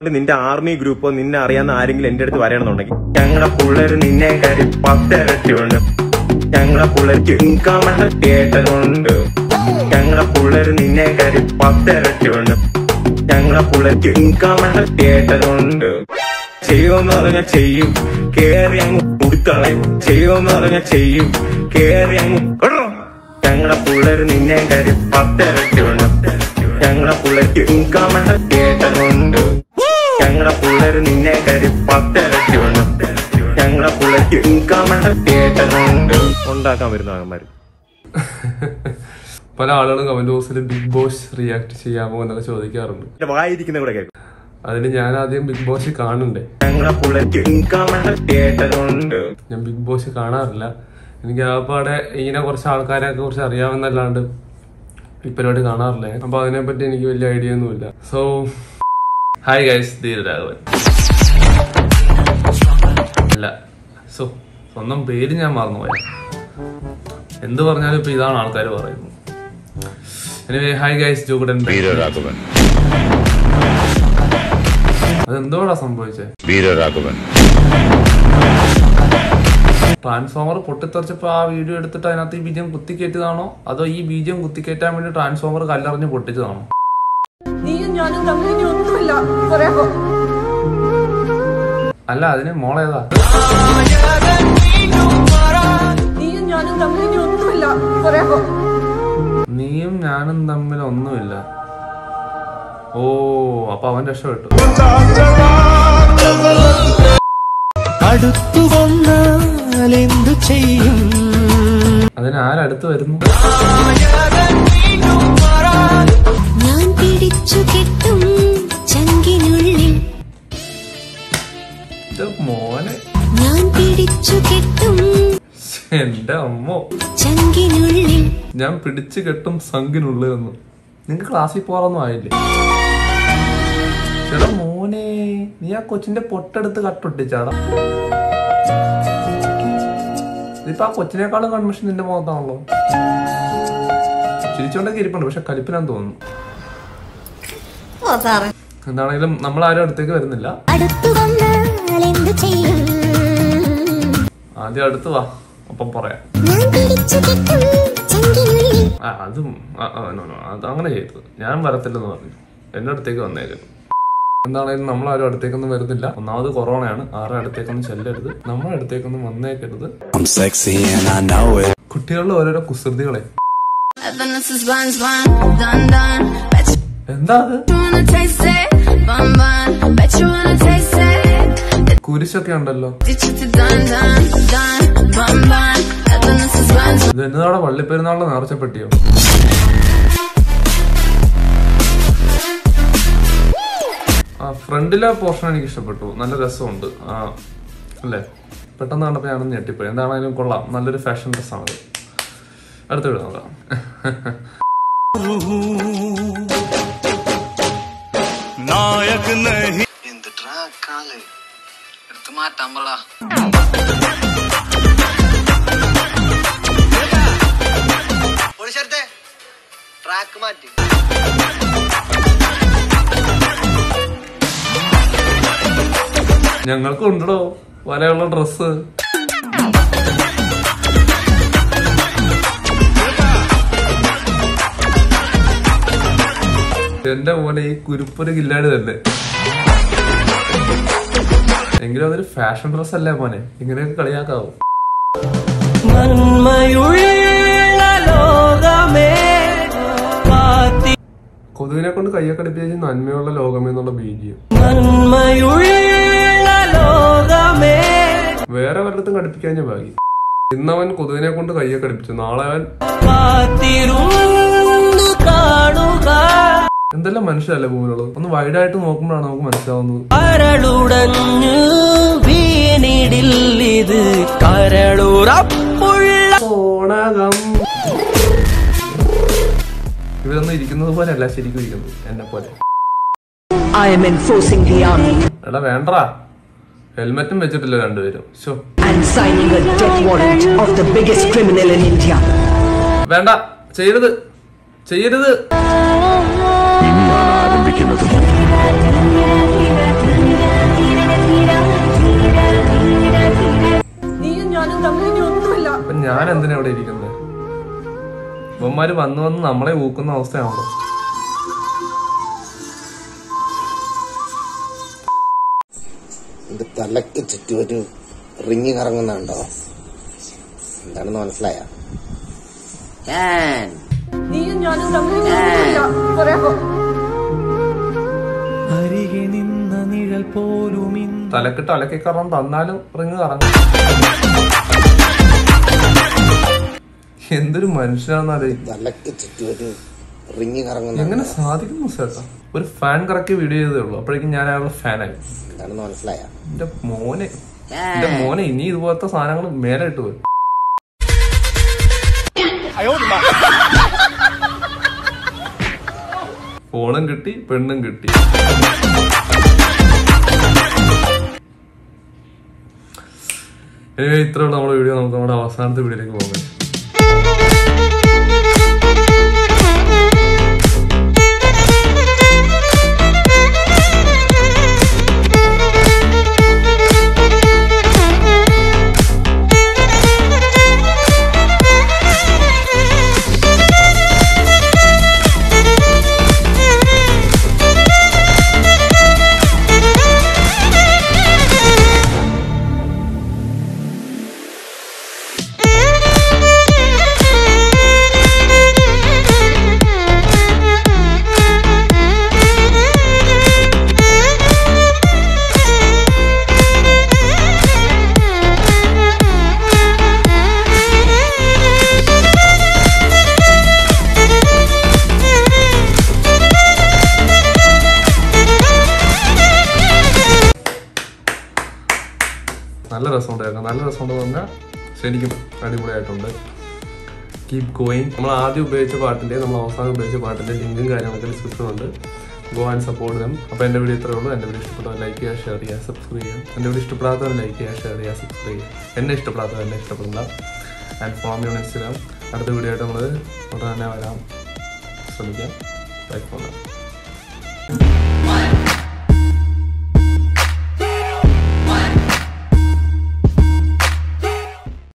നിന്റെ ആർമി ഗ്രൂപ്പോ നിന്നെ അറിയാവുന്ന ആരെങ്കിലും എന്റെ അടുത്ത് വരണമെന്നുണ്ടെങ്കിൽ ഞങ്ങളെ പിള്ളേര് നിന്നെ കയറി പത്തിരട്ടിയുണ്ട് ഞങ്ങളെ പിള്ളേർക്ക് ഇൻകമ കേട്ടതുണ്ട് ഞങ്ങളെ പിള്ളേര് നിന്നെ കയറി പത്തിരട്ടിയുണ്ട് ഞങ്ങളെ പിള്ളേർക്ക് ഇൻകമ കേട്ടതുണ്ട് ചെയ്യുമെന്ന് പറഞ്ഞാൽ ചെയ്യും കേറി അങ്ങ് ഉടുക്കളയും ചെയ്യുമെന്ന് പറഞ്ഞാൽ ചെയ്യും കേറി അങ്ങ് കൊടോ. ഞങ്ങളെ പിള്ളേര് നിന്നെ കയറി പത്തിരട്ടിയുണ്ട് ഞങ്ങളെ പിള്ളേർക്ക് ഇൻകമ കേട്ടതുണ്ട് ഞങ്ങളെ പിള്ളേര് നിന്നെ കയറി പത്തിരട്ടിയുണ്ട് ഞങ്ങളെ പിള്ളേർക്ക് ഇൻകമ കേട്ടതുണ്ട് ഉണ്ടാക്കാൻ വരുന്ന ആകന്മാര് പല ആളുകളും കമന്റ് ബോക്സിൽ ബിഗ് ബോസ് റിയാക്ട് ചെയ്യാമോ എന്നൊക്കെ ചോദിക്കാറുണ്ട് എന്റെ വായിരിക്കുന്ന കൂടെ കേൾക്കും അതിന് ഞാൻ ആദ്യം ബിഗ് ബോസ് കാണണ്ടേ ഞങ്ങളെ പിള്ളേർക്ക് ഇൻകമ കേട്ടതുണ്ട് ഞാൻ ബിഗ് ബോസ് കാണാറില്ല എനിക്ക് ആപ്പാടെ ഇങ്ങനെ കുറച്ച് ആൾക്കാരെയൊക്കെ കുറിച്ച് അറിയാമെന്നല്ലാണ്ട് ഈ പരിപാടി കാണാറില്ല അപ്പൊ അതിനെപ്പറ്റി എനിക്ക് വലിയ ഐഡിയ ഒന്നുമില്ല സോ ഹായ് ഗൈസ് ധീരരാഘവൻ അല്ല സോ സ്വന്തം പേര് ഞാൻ മറന്നുപോയ എന്ത് പറഞ്ഞാലും ഇപ്പൊ ഇതാണ് ആൾക്കാർ പറയുന്നത് എനിവേ ഹായ് ഗൈസ് ജോഗുഡൻ വീരരാഘവൻ അതെന്തോടാ സംഭവിച്ചേ വീരരാഘവൻ ട്രാൻസ്ഫോമർ പൊട്ടിത്തെറിച്ചപ്പോ ആ വീഡിയോ എടുത്തിട്ട് അതിനകത്ത് ഈ ബീജം കുത്തിക്കയറ്റതാണോ അതോ ഈ ബീജം കുത്തിക്കയറ്റാൻ വേണ്ടി ട്രാൻസ്ഫോമർ കല്ലറിഞ്ഞ് പൊട്ടിച്ചതാണോ നീയും ഞാനും തമ്മിൽ ഇനി ഒന്നുമില്ല പറയാമോ അല്ല അതിന് മോളേതാ നീയും ഞാനും തമ്മിൽ ഇനി ഒന്നുമില്ല പറയാമോ നീയും ഞാനും തമ്മിൽ ഒന്നുമില്ല ഓ അപ്പൊ അവൻ രക്ഷപ്പെട്ടു അടുത്തു വന്നാൽ എന്തു ചെയ്യും അതിന് ആരടുത്ത് വരുന്നു ഞാൻ പിടിച്ചു കെട്ടും ചങ്കിനുള്ളിൽ ഇത് മോനെ ഞാൻ പിടിച്ചു കെട്ടും എന്റെ അമ്മോ ചങ്കിനുള്ളിൽ ഞാൻ പിടിച്ചു കെട്ടും സംഘിനുള്ളിലെന്ന് നിങ്ങക്ക് ക്ലാസ്സിൽ പോകാറൊന്നും ആയില്ലേ ചേട്ടാ മോനെ നീ ആ കൊച്ചിന്റെ പൊട്ടെടുത്ത് കട്ടൊട്ടിച്ചാടാ ഇതിപ്പോ ആ കൊച്ചിനേക്കാളും കൺവെൻഷൻ നിന്റെ മുഖത്താണല്ലോ ചിരിച്ചോണ്ടൊക്കെ ഇരിപ്പുണ്ട് പക്ഷെ കലിപ്പിനാന്ന് തോന്നുന്നു എന്താണെങ്കിലും നമ്മൾ ആരും അടുത്തേക്ക് വരുന്നില്ല അടുത്തു വന്നാൽ എന്തു ചെയ്യും ആദ്യം അടുത്ത് വാ അപ്പം പറയാം ഞാൻ പിടിച്ചു കെട്ടും ചങ്കിനുള്ളിൽ ആ അതും ആ, ആ, no, no, അത് അങ്ങനെ ചെയ്തത് ഞാൻ വരത്തില്ലെന്ന് പറഞ്ഞു എന്റെ അടുത്തേക്ക് വന്നേക്കുന്നു എന്താണെങ്കിലും നമ്മൾ ആരും അടുത്തേക്കൊന്നും വരുന്നില്ല ഒന്നാമത് കൊറോണയാണ് ആരുടെ അടുത്തേക്കൊന്നും ചെല്ലരുത് നമ്മുടെ അടുത്തേക്കൊന്നും വന്നേക്കരുത് I'm sexy and I know it കുട്ടികളുടെ ഓരോരോ കുസൃതികളെ This is buns, bun, done, done. Bet you എന്താ അത് wanna taste it, bun, bun. Bet you wanna taste it. കുരിശൊക്കെ ഉണ്ടല്ലോ Ditch it to done, done, done, bun, bun. This is buns, ഇത് എന്നതാടെ വള്ളിപ്പെരുന്നാളിലെ നേർച്ചപ്പെട്ടിയോ ആ ഫ്രണ്ടിലെ portion എനിക്ക് ഇഷ്ടപ്പെട്ടു നല്ല രസമുണ്ട് ആ അല്ലേ പെട്ടെന്ന് കണ്ടപ്പോൾ ഞാനൊന്ന് ഞെട്ടിപ്പോയി എന്താണെങ്കിലും കൊള്ളാം നല്ലൊരു ഫാഷൻ ഡ്രസ്സാണ് അടുത്ത വീട് നോക്കാം नायक नहीं എടുത്ത് മാറ്റാൻ പറ ട്രാക്ക് മാറ്റി ഞങ്ങൾക്ക് ഉണ്ടോ വലയുള്ള ഡ്രസ്സ് എന്റെ മോനെ ഈ കുരുപ്പൊരു കില്ലാടി തന്നെ എങ്കിലും അതൊരു ഫാഷൻ ഡ്രസ് അല്ലേ മോനെ ഇങ്ങനെയൊക്കെ കളിയാക്കാവോ നന്മയുള്ള ലോകമേ കാത്തി കൊതുകിനെ കൊണ്ട് കയ്യൊക്കെ അടുപ്പിച്ച് നന്മയുള്ള ലോകം എന്നുള്ള ബീജിയം നന്മയുള്ള ലോകമേ വേറെ വല്ലതും കടുപ്പിക്കാൻ ഞാൻ ഭാഗ്യം ഇന്നവൻ കൊതുകിനെ കൊണ്ട് കയ്യൊക്കെ അടുപ്പിച്ചു നാളെ അവൻ കാത്തിരുന്നു കാണുക എന്തെല്ലാം മനുഷ്യരല്ലേ ഭൂമിയിലുള്ളത് ഒന്ന് വൈഡായിട്ട് നോക്കുമ്പോഴാണ് നമുക്ക് മനസ്സിലാവുന്നത് കരളുടഞ്ഞു വീണിടിൽ ഇത് കരളുറപ്പുള്ള ഓണകം ഇവരൊന്നും ഇരിക്കുന്നത് പോലെയല്ല ശരിക്കും ഇരിക്കുന്നത് എന്നെ പോലെ I am enforcing the army എടാ വേണ്ടടാ ഹെൽമെറ്റും വെച്ചിട്ടില്ല രണ്ടുപേരും ശോ and signing a death warrant of the biggest criminal in India. വേണ്ട ചെയ്യരുത് ചെയ്യരുത് ഇനിയാണ് ആരംഭിക്കുന്നത് ഞാൻ എന്തിനാ ഇവിടെ ഇരിക്കുന്നത് ഇവന്മാര് വന്ന് വന്ന് നമ്മളെ ഊക്കുന്ന അവസ്ഥയാണല്ലോ എന്റെ തലക്ക് ചുറ്റും ഒരു റിങ് കറങ്ങുന്നുണ്ടോ എന്താണെന്ന് മനസ്സിലായ നീയും ഞാനും തമ്മിൽ പറയാമോ തലക്കിട്ട് അലക്കി കറങ്ങാൻ തന്നാലും റിങ് കറങ്ങും എന്തൊരു മനുഷ്യനാണെന്നാലേ തലക്ക് ചുറ്റും ഒരു റിങ് കറങ്ങുന്നുണ്ടോ എങ്ങനെ സാധിക്കുന്നു ചേട്ടാ ഒരു ഫാൻ കറക്കി വീഡിയോ ചെയ്തേ ഉള്ളൂ അപ്പോഴേക്കും ഞാൻ അയാളുടെ ഫാനായി എന്താണെന്ന് മനസ്സിലായ എന്റെ മോനെ എന്റെ മോനെ ഇനി ഇതുപോലത്തെ സാധനങ്ങൾ മേലെ ഇട്ട് വരും ഫോണും കിട്ടി പെണ്ണും കിട്ടി Anyway, ഇത്രയുള്ള നമ്മുടെ വീഡിയോ നമുക്ക് നമ്മുടെ അവസാനത്തെ വീഡിയോയിലേക്ക് പോകാം നല്ല രസമുണ്ട് കേൾക്കാം നല്ല രസമുണ്ടെന്ന് പറഞ്ഞാൽ ശരിക്കും അടിപൊളിയായിട്ടുണ്ട് കീപ് ഗോയിങ് നമ്മൾ ആദ്യം ഉപയോഗിച്ച പാട്ടിൻ്റെ നമ്മൾ അവസാനം ഉപയോഗിച്ച പാട്ടിൻ്റെ ലിങ്കും കാര്യങ്ങളൊക്കെ ഡിസ്ക്രിപ്ഷൻ ഉണ്ട് ഗോ ആൻഡ് സപ്പോർട്ട് ദം അപ്പോൾ എൻ്റെ വീഡിയോ ഇത്രേ ഉള്ളൂ എൻ്റെ വീഡിയോ ഇഷ്ടപ്പെട്ടവർ ലൈക്ക് ചെയ്യുക ഷെയർ ചെയ്യുക സബ്സ്ക്രൈബ് ചെയ്യുക എൻ്റെ വീഡിയോ ഇഷ്ടപ്പെടാത്തവർ ലൈക്ക് ചെയ്യുക ഷെയർ ചെയ്യുക സബ്സ്ക്രൈബ് ചെയ്യുക എന്നെ ഇഷ്ടപ്പെടാത്തവർ എന്നെ ഇഷ്ടപ്പെടില്ല and follow me on Instagram അടുത്ത വീഡിയോ ആയിട്ട് നമ്മൾ ഉടനെ തന്നെ വരാൻ ശ്രമിക്കാം ലൈക്ക് പോകാം